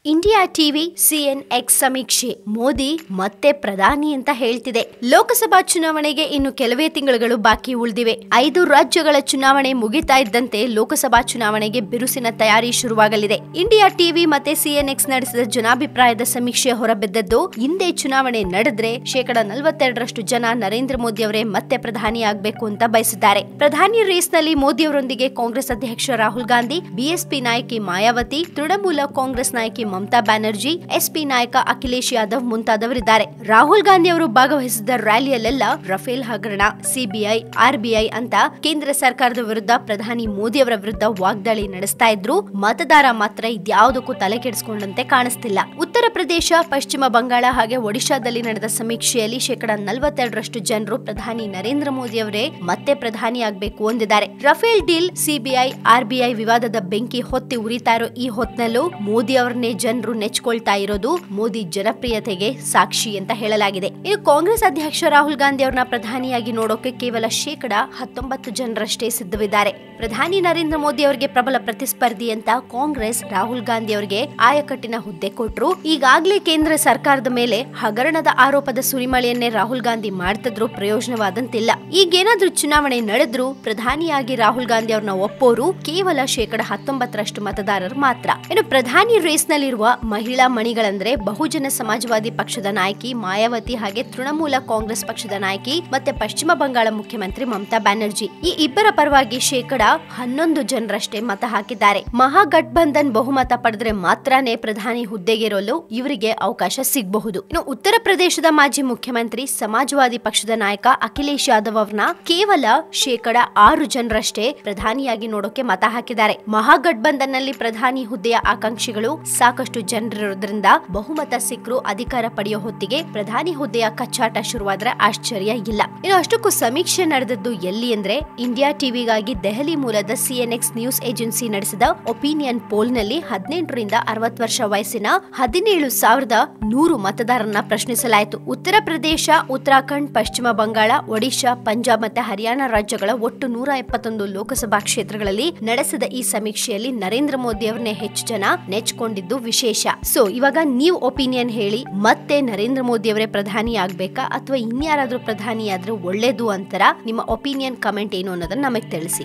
India TV CN X ಸಮೀಕ್ಷೆ ಮೋದಿ ಮತ್ತೆ ಪ್ರಧಾನಿ ಅಂತ ಹೇಳ್ತಿದೆ ಲೋಕಸಭಾ ಚುನಾವಣೆಗೆ ಇನ್ನು ಕೆಲವೇ ತಿಂಗಳುಗಳು ಬಾಕಿ ಉಳಿದಿವೆ ಐದು ರಾಜ್ಯಗಳ ಚುನಾವಣೆ ಮುಗಿತಾ ಇದ್ದಂತೆ ಲೋಕಸಭಾ ಚುನಾವಣೆಗೆ ಬಿರುಸಿನ ತಯಾರಿ ಶುರುವಾಗಲಿದೆ ಇಂಡಿಯಾ ಟಿವಿ ಮತ್ತೆ ಸಿಎನ್ ಎಕ್ಸ್ ನಡೆಸಿದ ಜನಾಭಿಪ್ರಾಯದ ಸಮೀಕ್ಷೆ ಹೊರಬಿದ್ದದ್ದು ಹಿಂದೆ ಚುನಾವಣೆ ನಡೆದ್ರೆ ಶೇಕಡ ನಲವತ್ತೆರಡರಷ್ಟು ಜನ ನರೇಂದ್ರ ಮೋದಿ ಅವರೇ ಮತ್ತೆ ಪ್ರಧಾನಿ ಆಗ್ಬೇಕು ಅಂತ ಬಯಸಿದ್ದಾರೆ ಪ್ರಧಾನಿ ರೇಸ್ನಲ್ಲಿ ಮೋದಿ ಅವರೊಂದಿಗೆ ಕಾಂಗ್ರೆಸ್ ಅಧ್ಯಕ್ಷ ರಾಹುಲ್ ಗಾಂಧಿ ಬಿಎಸ್ಪಿ ನಾಯಕಿ ಮಾಯಾವತಿ ತೃಣಮೂಲ ಕಾಂಗ್ರೆಸ್ ನಾಯಕಿ ಮಮತಾ ಬ್ಯಾನರ್ಜಿ ಎಸ್ಪಿ ನಾಯಕ ಅಖಿಲೇಶ್ ಯಾದವ್ ಮುಂತಾದವರಿದ್ದಾರೆ ರಾಹುಲ್ ಗಾಂಧಿ ಅವರು ಭಾಗವಹಿಸಿದ ರ್ಯಾಲಿಯಲ್ಲೆಲ್ಲ ರಫೇಲ್ ಹಗರಣ ಸಿಬಿಐ ಆರ್ಬಿಐ ಅಂತ ಕೇಂದ್ರ ಸರ್ಕಾರದ ವಿರುದ್ಧ ಪ್ರಧಾನಿ ಮೋದಿ ಅವರ ವಿರುದ್ಧ ವಾಗ್ದಾಳಿ ನಡೆಸ್ತಾ ಇದ್ರು ಮತದಾರ ಮಾತ್ರ ಇದ್ಯಾವುದಕ್ಕೂ ತಲೆ ಕೆಡಿಸಿಕೊಂಡಂತೆ ಕಾಣಿಸ್ತಿಲ್ಲ ಉತ್ತರ ಪ್ರದೇಶ ಪಶ್ಚಿಮ ಬಂಗಾಳ ಹಾಗೆ ಒಡಿಶಾದಲ್ಲಿ ನಡೆದ ಸಮೀಕ್ಷೆಯಲ್ಲಿ ಶೇಕಡ ನಲವತ್ತೆರಡರಷ್ಟು ಜನರು ಪ್ರಧಾನಿ ನರೇಂದ್ರ ಮೋದಿ ಅವರೇ ಮತ್ತೆ ಪ್ರಧಾನಿ ಆಗ್ಬೇಕು ಎಂದಿದ್ದಾರೆ ರಫೇಲ್ ಡೀಲ್ ಸಿಬಿಐ ಆರ್ಬಿಐ ವಿವಾದದ ಬೆಂಕಿ ಹೊತ್ತಿ ಉರಿತಾ ಇರೋ ಈ ಹೊತ್ನಲ್ಲೂ ಮೋದಿ ಅವರನ್ನೇ ಜನರು ನೆಚ್ಕೊಳ್ತಾ ಇರೋದು ಮೋದಿ ಜನಪ್ರಿಯತೆಗೆ ಸಾಕ್ಷಿ ಅಂತ ಹೇಳಲಾಗಿದೆ ಇನ್ನು ಕಾಂಗ್ರೆಸ್ ಅಧ್ಯಕ್ಷ ರಾಹುಲ್ ಗಾಂಧಿ ಅವ್ರನ್ನ ಪ್ರಧಾನಿಯಾಗಿ ನೋಡೋಕೆ ಕೇವಲ ಶೇಕಡ ಹತ್ತೊಂಬತ್ತು ಜನರಷ್ಟೇ ಸಿದ್ಧವಿದ್ದಾರೆ ಪ್ರಧಾನಿ ನರೇಂದ್ರ ಮೋದಿ ಅವರಿಗೆ ಪ್ರಬಲ ಪ್ರತಿಸ್ಪರ್ಧಿ ಅಂತ ಕಾಂಗ್ರೆಸ್ ರಾಹುಲ್ ಗಾಂಧಿ ಅವರಿಗೆ ಆಯಕಟ್ಟಿನ ಹುದ್ದೆ ಕೊಟ್ರು ಈಗಾಗಲೇ ಕೇಂದ್ರ ಸರ್ಕಾರದ ಮೇಲೆ ಹಗರಣದ ಆರೋಪದ ಸುರಿಮಳೆಯನ್ನೇ ರಾಹುಲ್ ಗಾಂಧಿ ಮಾಡ್ತಿದ್ರು ಪ್ರಯೋಜನವಾದಂತಿಲ್ಲ ಈಗೇನಾದ್ರೂ ಚುನಾವಣೆ ನಡೆದ್ರು ಪ್ರಧಾನಿಯಾಗಿ ರಾಹುಲ್ ಗಾಂಧಿ ಅವ್ರನ್ನ ಒಪ್ಪೋರು ಕೇವಲ ಶೇಕಡ ಹತ್ತೊಂಬತ್ತರಷ್ಟು ಮತದಾರರು ಮಾತ್ರ ಇನ್ನು ಪ್ರಧಾನಿ ರೇಸ್ ನಲ್ಲಿರುವ ಮಹಿಳಾ ಮಣಿಗಳಂದ್ರೆ ಬಹುಜನ ಸಮಾಜವಾದಿ ಪಕ್ಷದ ನಾಯಕಿ ಮಾಯಾವತಿ ಹಾಗೆ ತೃಣಮೂಲ ಕಾಂಗ್ರೆಸ್ ಪಕ್ಷದ ನಾಯಕಿ ಮತ್ತೆ ಪಶ್ಚಿಮ ಬಂಗಾಳ ಮುಖ್ಯಮಂತ್ರಿ ಮಮತಾ ಬ್ಯಾನರ್ಜಿ ಈ ಇಬ್ಬರ ಪರವಾಗಿ ಶೇಕಡ ಹನ್ನೊಂದು ಜನರಷ್ಟೇ ಮತ ಹಾಕಿದ್ದಾರೆ ಮಹಾಗಠಬಂಧನ್ ಬಹುಮತ ಪಡೆದ್ರೆ ಮಾತ್ರನೇ ಪ್ರಧಾನಿ ಹುದ್ದೆಗೇರಲು ಇವರಿಗೆ ಅವಕಾಶ ಸಿಗಬಹುದು ಇನ್ನು ಉತ್ತರ ಪ್ರದೇಶದ ಮಾಜಿ ಮುಖ್ಯಮಂತ್ರಿ ಸಮಾಜವಾದಿ ಪಕ್ಷದ ನಾಯಕ ಅಖಿಲೇಶ್ ಯಾದವ್ ಅವ್ರನ್ನ ಕೇವಲ ಶೇಕಡ ಆರು ಜನರಷ್ಟೇ ಪ್ರಧಾನಿಯಾಗಿ ನೋಡೋಕೆ ಮತ ಹಾಕಿದ್ದಾರೆ ಮಹಾಗಠಬಂಧನ್ ನಲ್ಲಿ ಪ್ರಧಾನಿ ಹುದ್ದೆಯ ಆಕಾಂಕ್ಷಿಗಳು ಸಾಕಷ್ಟು ಜನರಿರೋದ್ರಿಂದ ಬಹುಮತ ಸಿಕ್ಕರು ಅಧಿಕಾರ ಪಡೆಯೋ ಹೊತ್ತಿಗೆ ಪ್ರಧಾನಿ ಹುದ್ದೆಯ ಕಚ್ಚಾಟ ಶುರುವಾದ್ರೆ ಆಶ್ಚರ್ಯ ಇಲ್ಲ ಇನ್ನು ಅಷ್ಟಕ್ಕೂ ಸಮೀಕ್ಷೆ ನಡೆದದ್ದು ಎಲ್ಲಿ ಅಂದ್ರೆ ಇಂಡಿಯಾ ಟಿವಿಗಾಗಿ ದೆಹಲಿ ಮೂಲದ ಸಿಎನ್ಎಕ್ಸ್ ನ್ಯೂಸ್ ಏಜೆನ್ಸಿ ನಡೆಸಿದ ಒಪಿನಿಯನ್ ಪೋಲ್ ನಲ್ಲಿ ಹದಿನೆಂಟರಿಂದ ಅರವತ್ತು ವರ್ಷ ವಯಸ್ಸಿನ ಹದಿನೇಳು ಸಾವಿರದ ನೂರು ಮತದಾರರನ್ನ ಪ್ರಶ್ನಿಸಲಾಯಿತು ಉತ್ತರ ಪ್ರದೇಶ ಉತ್ತರಾಖಂಡ್ ಪಶ್ಚಿಮ ಬಂಗಾಳ ಒಡಿಶಾ ಪಂಜಾಬ್ ಮತ್ತೆ ಹರಿಯಾಣ ರಾಜ್ಯಗಳ ಒಟ್ಟು ನೂರ ಎಪ್ಪತ್ತೊಂದು ಲೋಕಸಭಾ ಕ್ಷೇತ್ರಗಳಲ್ಲಿ ನಡೆಸಿದ ಈ ಸಮೀಕ್ಷೆಯಲ್ಲಿ ನರೇಂದ್ರ ಮೋದಿ ಅವರನ್ನೇ ಹೆಚ್ಚು ಜನ ನೆಚ್ಕೊಂಡಿದ್ದು ವಿಶೇಷ ಸೊ ಇವಾಗ ನೀವು ಒಪಿನಿಯನ್ ಹೇಳಿ ಮತ್ತೆ ನರೇಂದ್ರ ಮೋದಿ ಅವರೇ ಪ್ರಧಾನಿ ಆಗ್ಬೇಕಾ ಅಥವಾ ಇನ್ಯಾರಾದ್ರೂ ಪ್ರಧಾನಿ ಆದ್ರೆ ಒಳ್ಳೇದು ಅಂತಾರ ನಿಮ್ಮ ಒಪಿನಿಯನ್ ಕಮೆಂಟ್ ಏನು ಅನ್ನೋದನ್ನ ನಮಗೆ ತಿಳಿಸಿ